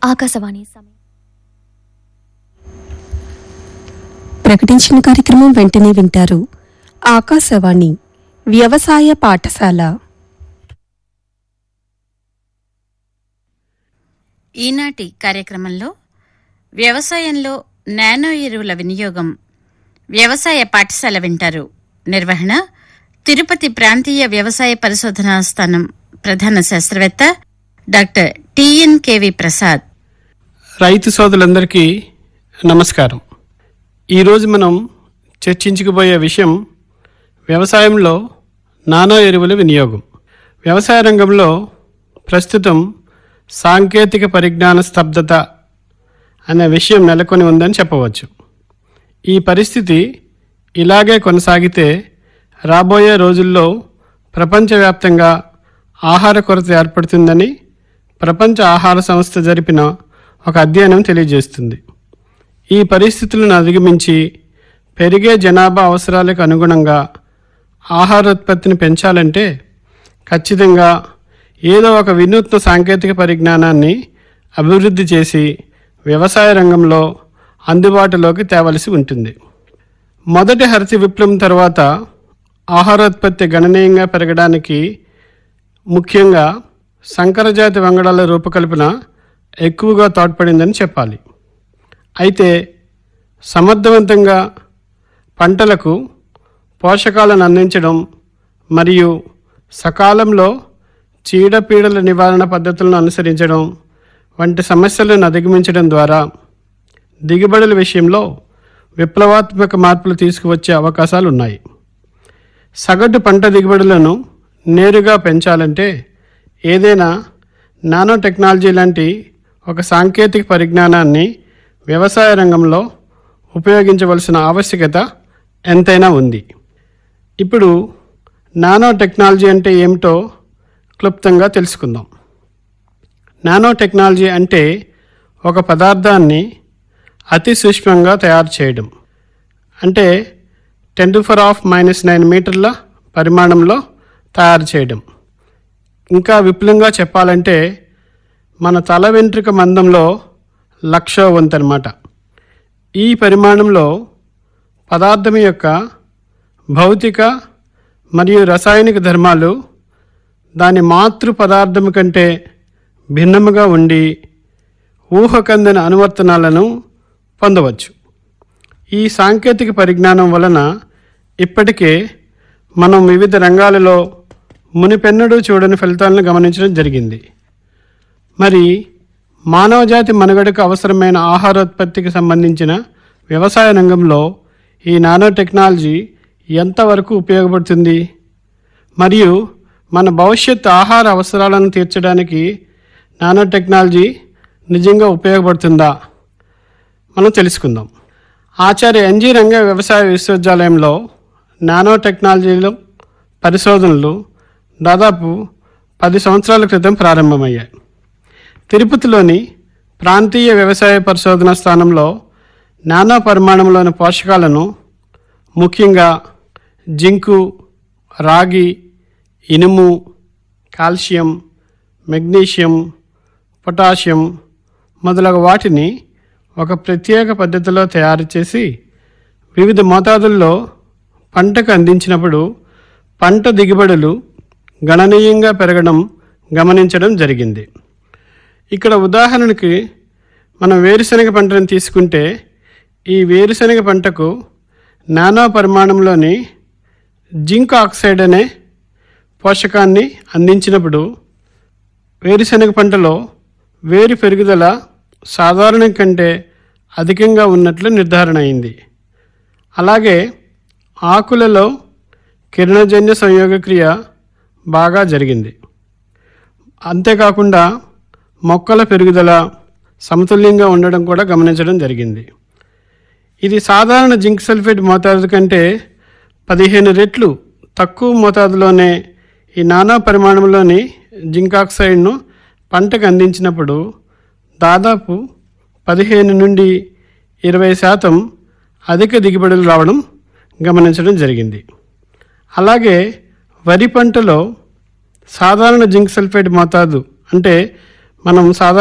ఆకాశవాణి సమయం ప్రకటించిన కార్యక్రమం వెంటనే వింటారు ఆకాశవాణి వ్యవసాయ పాఠశాల ఈనాటి కార్యక్రమంలో వ్యవసాయంలో నానో ఎరువుల వినియోగం వ్యవసాయ పాఠశాల వింటారు నిర్వహణ తిరుపతి ప్రాంతీయ వ్యవసాయ పరిశోధనా స్థానం ప్రధాన శాస్త్రవేత్త డాక్టర్ టిఎన్కేవి ప్రసాద్ రైతు సోదరులందరికీ నమస్కారం ఈరోజు మనం చర్చించుకుపోయే విషయం వ్యవసాయంలో నానో ఎరువుల వినియోగం వ్యవసాయ రంగంలో ప్రస్తుతం సాంకేతిక పరిజ్ఞాన స్తబ్దత అనే విషయం నెలకొని ఉందని చెప్పవచ్చు ఈ పరిస్థితి ఇలాగే కొనసాగితే రాబోయే రోజుల్లో ప్రపంచవ్యాప్తంగా ఆహార కొరత ఏర్పడుతుందని ప్రపంచ ఆహార సంస్థ జరిపిన ఒక అధ్యయనం తెలియజేస్తుంది ఈ పరిస్థితులను అధిగమించి పెరిగే జనాభా అవసరాలకు అనుగుణంగా ఆహారోత్పత్తిని పెంచాలంటే ఖచ్చితంగా ఏదో ఒక వినూత్న సాంకేతిక పరిజ్ఞానాన్ని అభివృద్ధి చేసి వ్యవసాయ రంగంలో అందుబాటులోకి తేవలసి ఉంటుంది మొదటి హరిత విప్లవం తర్వాత ఆహారోత్పత్తి గణనీయంగా పెరగడానికి ముఖ్యంగా సంకరజాతి వంగడాల రూపకల్పన ఎక్కువగా తోడ్పడిందని చెప్పాలి అయితే సమర్థవంతంగా పంటలకు పోషకాలను అందించడం మరియు సకాలంలో చీడపీడల నివారణ పద్ధతులను అనుసరించడం వంటి సమస్యలను అధిగమించడం ద్వారా దిగుబడుల విషయంలో విప్లవాత్మక మార్పులు తీసుకువచ్చే అవకాశాలు ఉన్నాయి సగటు పంట దిగుబడులను నేరుగా పెంచాలంటే ఏదైనా నానో టెక్నాలజీ లాంటి ఒక సాంకేతిక పరిజ్ఞానాన్ని వ్యవసాయ రంగంలో ఉపయోగించవలసిన ఆవశ్యకత ఎంతైనా ఉంది ఇప్పుడు నానో టెక్నాలజీ అంటే ఏమిటో క్లుప్తంగా తెలుసుకుందాం నానో టెక్నాలజీ అంటే ఒక పదార్థాన్ని అతి సూక్ష్మంగా తయారు చేయడం అంటే ten to power of minus nine మీటర్ల పరిమాణంలో తయారు చేయడం ఇంకా విపులంగా చెప్పాలంటే మన తల వెంట్రుక మందంలో లక్షో వంతు అనమాట ఈ పరిమాణంలో పదార్థం యొక్క భౌతిక మరియు రసాయనిక ధర్మాలు దాని మాతృ పదార్థం కంటే భిన్నముగా ఉండి ఊహకందని అనువర్తనాలను పొందవచ్చు ఈ సాంకేతిక పరిజ్ఞానం వలన ఇప్పటికే మనం వివిధ రంగాలలో మునిపెన్నడూ చూడని ఫలితాలను గమనించడం జరిగింది మరి మానవజాతి మనుగడకు అవసరమైన ఆహారోత్పత్తికి సంబంధించిన వ్యవసాయ రంగంలో ఈ నానో టెక్నాలజీ ఎంతవరకు ఉపయోగపడుతుంది మరియు మన భవిష్యత్ ఆహార అవసరాలను తీర్చడానికి నానో టెక్నాలజీ నిజంగా ఉపయోగపడుతుందా మనం తెలుసుకుందాం ఆచార్య ఎన్జి రంగ వ్యవసాయ విశ్వవిద్యాలయంలో నానో టెక్నాలజీలో పరిశోధనలు దాదాపు పది సంవత్సరాల క్రితం ప్రారంభమయ్యాయి తిరుపతిలోని ప్రాంతీయ వ్యవసాయ పరిశోధన స్థానంలో నానో పరిమాణంలోని పోషకాలను ముఖ్యంగా జింకు రాగి ఇనుము కాల్షియం మెగ్నీషియం పొటాషియం మొదలగు వాటిని ఒక ప్రత్యేక పద్ధతిలో తయారు చేసి వివిధ మోతాదుల్లో పంటకు అందించినప్పుడు పంట దిగుబడులు గణనీయంగా పెరగడం గమనించడం జరిగింది ఇక్కడ ఉదాహరణకి మనం వేరుశనగ పంటను తీసుకుంటే ఈ వేరుశనగ పంటకు నానో పరిమాణంలోని జింక్ ఆక్సైడ్ అనే పోషకాన్ని అందించినప్పుడు వేరుశనగ పంటలో వేరు పెరుగుదల సాధారణం కంటే అధికంగా ఉన్నట్లు నిర్ధారణ అయింది అలాగే ఆకులలో కిరణజన్య సంయోగక్రియ బాగా జరిగింది అంతేకాకుండా మొక్కల పెరుగుదల సమతుల్యంగా ఉండడం కూడా గమనించడం జరిగింది ఇది సాధారణ జింక్ సల్ఫేట్ మోతాదు కంటే పదిహేను రెట్లు తక్కువ మోతాదులోనే ఈ నానా పరిమాణంలోని జింక్ ఆక్సైడ్ను పంటకు అందించినప్పుడు దాదాపు పదిహేను నుండి ఇరవై శాతం అధిక దిగుబడులు రావడం గమనించడం జరిగింది అలాగే వరి పంటలో సాధారణ జింక్ సల్ఫేట్ మోతాదు అంటే మనం సాధారణ